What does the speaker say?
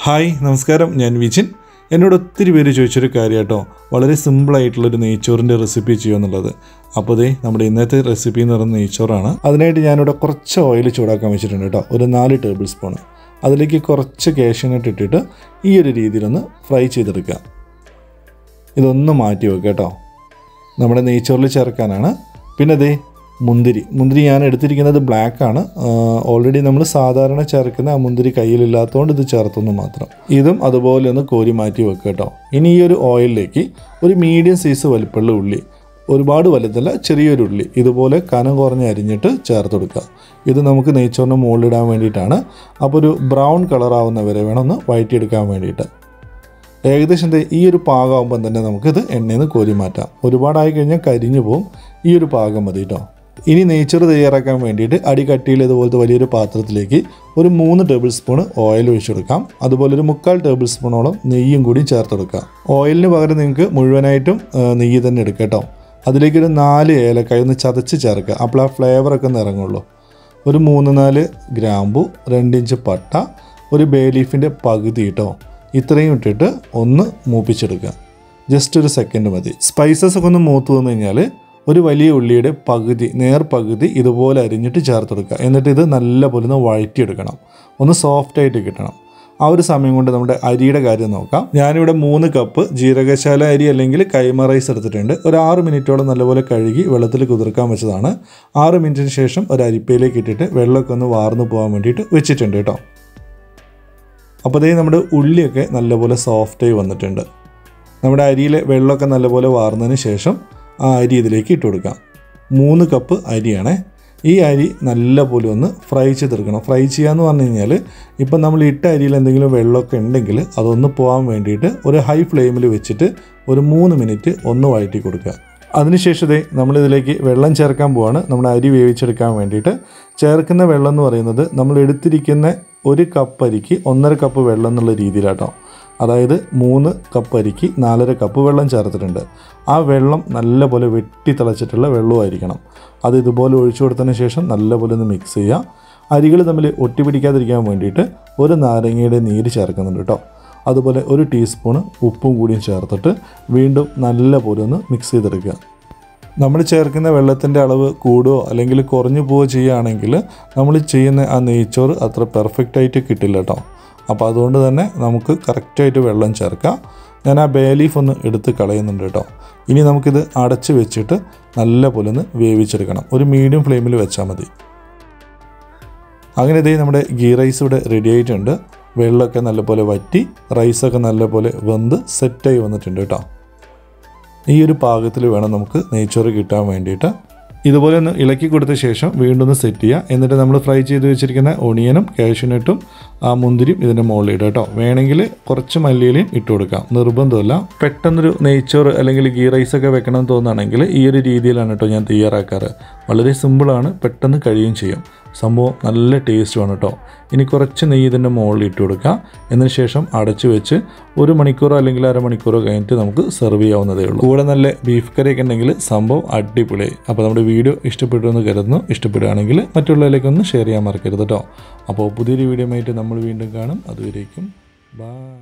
hi നമസ്കാരം ഞാൻ വിജിൻ എന്നോട് ഒത്തിരി പേര് ചോദിച്ചൊരു കാര്യം കേട്ടോ വളരെ സിമ്പിളായിട്ടുള്ളൊരു നെയ്ച്ചോറിൻ്റെ റെസിപ്പി ചെയ്യുമെന്നുള്ളത് അപ്പോൾ ദേ നമ്മുടെ ഇന്നത്തെ റെസിപ്പി എന്ന് പറയുന്നത് നെയ്ച്ചോറാണ് അതിനായിട്ട് ഞാനിവിടെ കുറച്ച് ഓയിൽ ചൂടാക്കാൻ വെച്ചിട്ടുണ്ട് കേട്ടോ ഒരു നാല് ടേബിൾ സ്പൂൺ അതിലേക്ക് കുറച്ച് കാഷ്യനട്ട് ഇട്ടിട്ട് ഈ ഒരു രീതിയിലൊന്ന് ഫ്രൈ ചെയ്തെടുക്കുക ഇതൊന്ന് മാറ്റി വെക്കുക കേട്ടോ നമ്മുടെ നെയ്ച്ചോറിൽ ചേർക്കാനാണ് പിന്നെ ദേ മുന്തിരി മുന്തിരി ഞാൻ എടുത്തിരിക്കുന്നത് ബ്ലാക്ക് ആണ് ഓൾറെഡി നമ്മൾ സാധാരണ ചേർക്കുന്ന ആ മുന്തിരി കയ്യിലില്ലാത്തതുകൊണ്ട് ഇത് ചേർത്തൊന്ന് മാത്രം ഇതും അതുപോലെ ഒന്ന് കോരി മാറ്റി വെക്കുക കേട്ടോ ഇനി ഈ ഒരു ഓയിലിലേക്ക് ഒരു മീഡിയം സൈസ് വലിപ്പമുള്ള ഉള്ളി ഒരുപാട് വലുതല്ല ചെറിയൊരു ഉള്ളി ഇതുപോലെ കനം കുറഞ്ഞ് അരിഞ്ഞിട്ട് ചേർത്ത് കൊടുക്കുക ഇത് നമുക്ക് നെയ്ച്ചോറിന് മുകളിലിടാൻ വേണ്ടിയിട്ടാണ് അപ്പോൾ ഒരു ബ്രൗൺ കളറാവുന്ന വരെ വേണം ഒന്ന് വഴറ്റിയെടുക്കാൻ വേണ്ടിയിട്ട് ഏകദേശം ദേ ഈ ഒരു പാകമാകുമ്പം തന്നെ നമുക്കിത് എണ്ണയിൽ നിന്ന് കോരി മാറ്റാം ഒരുപാടായി കഴിഞ്ഞാൽ കരിഞ്ഞു പോകും ഈ ഒരു പാകം മതി കേട്ടോ ഇനി നെയ്ച്ചോറ് തയ്യാറാക്കാൻ വേണ്ടിയിട്ട് അടി കട്ടിയിൽ ഇതുപോലത്തെ വലിയൊരു പാത്രത്തിലേക്ക് ഒരു മൂന്ന് ടേബിൾ സ്പൂൺ ഓയിൽ ഒഴിച്ചു കൊടുക്കാം അതുപോലെ ഒരു മുക്കാൽ ടേബിൾ സ്പൂണോളം നെയ്യും കൂടി ചേർത്ത് കൊടുക്കാം ഓയിലിന് പകരം നിങ്ങൾക്ക് മുഴുവനായിട്ടും ആ, നെയ്യ് തന്നെ എടുക്കാം കേട്ടോ അതിലേക്കൊരു നാല് ഏലക്കായ ഒന്ന് ചതച്ച് ചേർക്കുക അപ്പോൾ ആ ഫ്ലേവറൊക്കെ ഒന്ന് ഇറങ്ങുള്ളൂ ഒരു മൂന്ന് നാല് ഗ്രാമ്പു രണ്ടിഞ്ച് പട്ട ഒരു ബേ ലീഫിൻ്റെ പകുതി കേട്ടോ ഇത്രയും ഇട്ടിട്ട് ഒന്ന് മൂപ്പിച്ചെടുക്കുക ജസ്റ്റ് ഒരു സെക്കൻഡ് മതി സ്പൈസസ് ഒക്കെ ഒന്ന് മൂത്ത് വന്നു കഴിഞ്ഞാൽ ഒരു വലിയ ഉള്ളിയുടെ പകുതി നേർ പകുതി ഇതുപോലെ അരിഞ്ഞിട്ട് ചേർത്ത് കൊടുക്കുക എന്നിട്ട് ഇത് നല്ലപോലെ ഒന്ന് വഴറ്റിയെടുക്കണം ഒന്ന് സോഫ്റ്റ് ആയിട്ട് കിട്ടണം ആ ഒരു സമയം കൊണ്ട് നമ്മുടെ അരിയുടെ കാര്യം നോക്കാം ഞാനിവിടെ മൂന്ന് കപ്പ് ജീരകശാല അരി അല്ലെങ്കിൽ കൈമ റൈസ് എടുത്തിട്ടുണ്ട് ഒരു ആറ് മിനിറ്റോളം നല്ലപോലെ കഴുകി വെള്ളത്തിൽ കുതിർക്കാൻ വെച്ചതാണ് ആറ് മിനിറ്റിന് ശേഷം ഒരു അരിപ്പയിലേക്ക് ഇട്ടിട്ട് വെള്ളമൊക്കെ ഒന്ന് വാർന്നു പോകാൻ വേണ്ടിയിട്ട് വെച്ചിട്ടുണ്ട് കേട്ടോ അപ്പോൾ അതേ നമ്മുടെ ഉള്ളിയൊക്കെ നല്ലപോലെ സോഫ്റ്റായി വന്നിട്ടുണ്ട് നമ്മുടെ അരിയിലെ വെള്ളമൊക്കെ നല്ലപോലെ വാർന്നതിന് ശേഷം ആ അരി ഇതിലേക്ക് ഇട്ട് കൊടുക്കാം മൂന്ന് കപ്പ് അരിയാണേ ഈ അരി നല്ലപോലെ ഒന്ന് ഫ്രൈ ചെയ്തെടുക്കണം ഫ്രൈ ചെയ്യാന്ന് പറഞ്ഞു കഴിഞ്ഞാൽ ഇപ്പം നമ്മൾ ഇട്ട അരിയിൽ എന്തെങ്കിലും വെള്ളമൊക്കെ ഉണ്ടെങ്കിൽ അതൊന്ന് പോകാൻ വേണ്ടിയിട്ട് ഒരു ഹൈ ഫ്ലെയിമിൽ വെച്ചിട്ട് ഒരു മൂന്ന് മിനിറ്റ് ഒന്ന് വഴറ്റി കൊടുക്കുക അതിനുശേഷം ദേ നമ്മളിതിലേക്ക് വെള്ളം ചേർക്കാൻ പോവാണ് നമ്മുടെ അരി വേവിച്ചെടുക്കാൻ വേണ്ടിയിട്ട് ചേർക്കുന്ന വെള്ളം എന്ന് പറയുന്നത് നമ്മൾ എടുത്തിരിക്കുന്ന ഒരു കപ്പ് അരിക്ക് ഒന്നര കപ്പ് വെള്ളം എന്നുള്ള രീതിയിലാട്ടോ അതായത് മൂന്ന് കപ്പ് അരിക്ക് നാലര കപ്പ് വെള്ളം ചേർത്തിട്ടുണ്ട് ആ വെള്ളം നല്ലപോലെ വെട്ടി തിളച്ചിട്ടുള്ള വെള്ളമായിരിക്കണം അത് ഇതുപോലെ ഒഴിച്ചു കൊടുത്തതിന് ശേഷം നല്ലപോലെ ഒന്ന് മിക്സ് ചെയ്യുക അരികൾ തമ്മിൽ ഒട്ടിപ്പിടിക്കാതിരിക്കാൻ വേണ്ടിയിട്ട് ഒരു നാരങ്ങയുടെ നീര് ചേർക്കുന്നുണ്ട് കേട്ടോ അതുപോലെ ഒരു ടീസ്പൂണ് ഉപ്പും കൂടിയും ചേർത്തിട്ട് വീണ്ടും നല്ലപോലെ ഒന്ന് മിക്സ് ചെയ്തെടുക്കുക നമ്മൾ ചേർക്കുന്ന വെള്ളത്തിൻ്റെ അളവ് കൂടുകയോ അല്ലെങ്കിൽ കുറഞ്ഞു പോവുകയോ ചെയ്യുകയാണെങ്കിൽ നമ്മൾ ചെയ്യുന്ന ആ നെയ്ച്ചോറ് അത്ര പെർഫെക്റ്റ് ആയിട്ട് കിട്ടില്ല കേട്ടോ അപ്പോൾ അതുകൊണ്ട് തന്നെ നമുക്ക് കറക്റ്റായിട്ട് വെള്ളം ചേർക്കാം ഞാൻ ആ ബേ ലീഫ് ഒന്ന് എടുത്ത് കളയുന്നുണ്ട് കേട്ടോ ഇനി നമുക്കിത് അടച്ച് വെച്ചിട്ട് നല്ല പോലെ ഒന്ന് വേവിച്ചെടുക്കണം ഒരു മീഡിയം ഫ്ലെയിമിൽ വെച്ചാൽ മതി അങ്ങനെ ഇതേ നമ്മുടെ ഗീ റൈസ് ഇവിടെ റെഡി ആയിട്ടുണ്ട് വെള്ളമൊക്കെ നല്ലപോലെ വറ്റി റൈസൊക്കെ നല്ലപോലെ വെന്ത് സെറ്റായി വന്നിട്ടുണ്ട് കേട്ടോ ഈ ഒരു പാകത്തിൽ വേണം നമുക്ക് നെയ്ച്ചോറ് കിട്ടാൻ വേണ്ടിയിട്ട് ഇതുപോലെ ഒന്ന് ഇളക്കി കൊടുത്ത ശേഷം വീണ്ടും ഒന്ന് സെറ്റ് ചെയ്യുക എന്നിട്ട് നമ്മൾ ഫ്രൈ ചെയ്ത് വെച്ചിരിക്കുന്ന ഒണിയനും കാഷ്യൂനട്ടും ആ മുന്തിരിയും ഇതിൻ്റെ മുകളിൽ ഇടുക കേട്ടോ വേണമെങ്കിൽ കുറച്ച് മല്ലിയിലയും ഇട്ട് കൊടുക്കാം നിർബന്ധമല്ല പെട്ടെന്നൊരു നെയ്ച്ചോറ് അല്ലെങ്കിൽ ഗീ റൈസ് ഒക്കെ വെക്കണം എന്ന് തോന്നുകയാണെങ്കിൽ ഈ ഒരു രീതിയിലാണ് കേട്ടോ ഞാൻ തയ്യാറാക്കാറ് വളരെ സിമ്പിളാണ് പെട്ടെന്ന് കഴിയുകയും ചെയ്യും സംഭവം നല്ല ടേസ്റ്റുമാണ് കേട്ടോ ഇനി കുറച്ച് നെയ്യ് ഇതിൻ്റെ മുകളിൽ ഇട്ട് കൊടുക്കുക എന്നതിന് ശേഷം അടച്ചു വെച്ച് ഒരു മണിക്കൂറോ അല്ലെങ്കിൽ അരമണിക്കൂറോ കഴിഞ്ഞിട്ട് നമുക്ക് സെർവ് ചെയ്യാവുന്നതേ ഉള്ളൂ കൂടെ നല്ല ബീഫ് കറിയൊക്കെ ഉണ്ടെങ്കിൽ സംഭവം അടിപൊളിയായി അപ്പോൾ നമ്മുടെ വീഡിയോ ഇഷ്ടപ്പെട്ടു എന്ന് കരുതുന്നു ഇഷ്ടപ്പെടുകയാണെങ്കിൽ മറ്റുള്ളവരിലേക്കൊന്ന് ഷെയർ ചെയ്യാൻ മറക്കരുത് കേട്ടോ അപ്പോൾ പുതിയൊരു വീഡിയോ ആയിട്ട് നമ്മൾ വീണ്ടും കാണും അതുവരേക്കും ബൈ